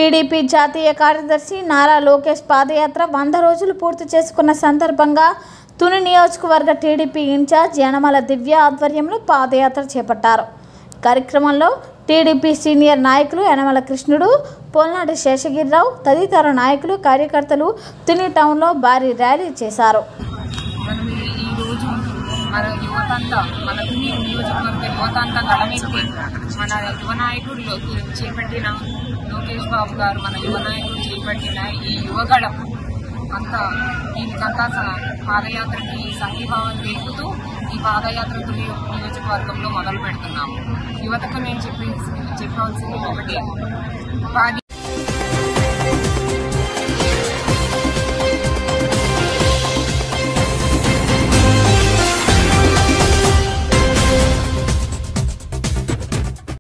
TDP జాతీయ కార్యదర్శి నారా లోకేష్ పాదయాత్ర వంద రోజులు పూర్తి చేసుకున్న సందర్భంగా తుని నియోజకవర్గ టీడీపీ ఇన్ఛార్జ్ యనమల దివ్య ఆధ్వర్యంలో పాదయాత్ర చేపట్టారు కార్యక్రమంలో టీడీపీ సీనియర్ నాయకులు యనమల కృష్ణుడు పోల్నాటి శేషగిరిరావు తదితర నాయకులు కార్యకర్తలు తుని టౌన్లో భారీ ర్యాలీ చేశారు మనం ఈ- ఈ రోజు మన యువతంతా మన తుని నియోజకవర్గ యువతంతా గడమెత్తి మన యువ నాయకుడు లో- చేపట్టిన లోకేష్ బాబు గారు మన యువ నాయకుడు చేపట్టిన ఈ యువగడం అంతా దీనికంతా స- పాదయాత్రకి సంఘీభావం తెలుపుతూ ఈ పాదయాత్ర తుని నియోజకవర్గంలో మొదలు పెడుతున్నాము యువతకు నేను చెప్పి చెప్పాల్సింది ఒకటి పాది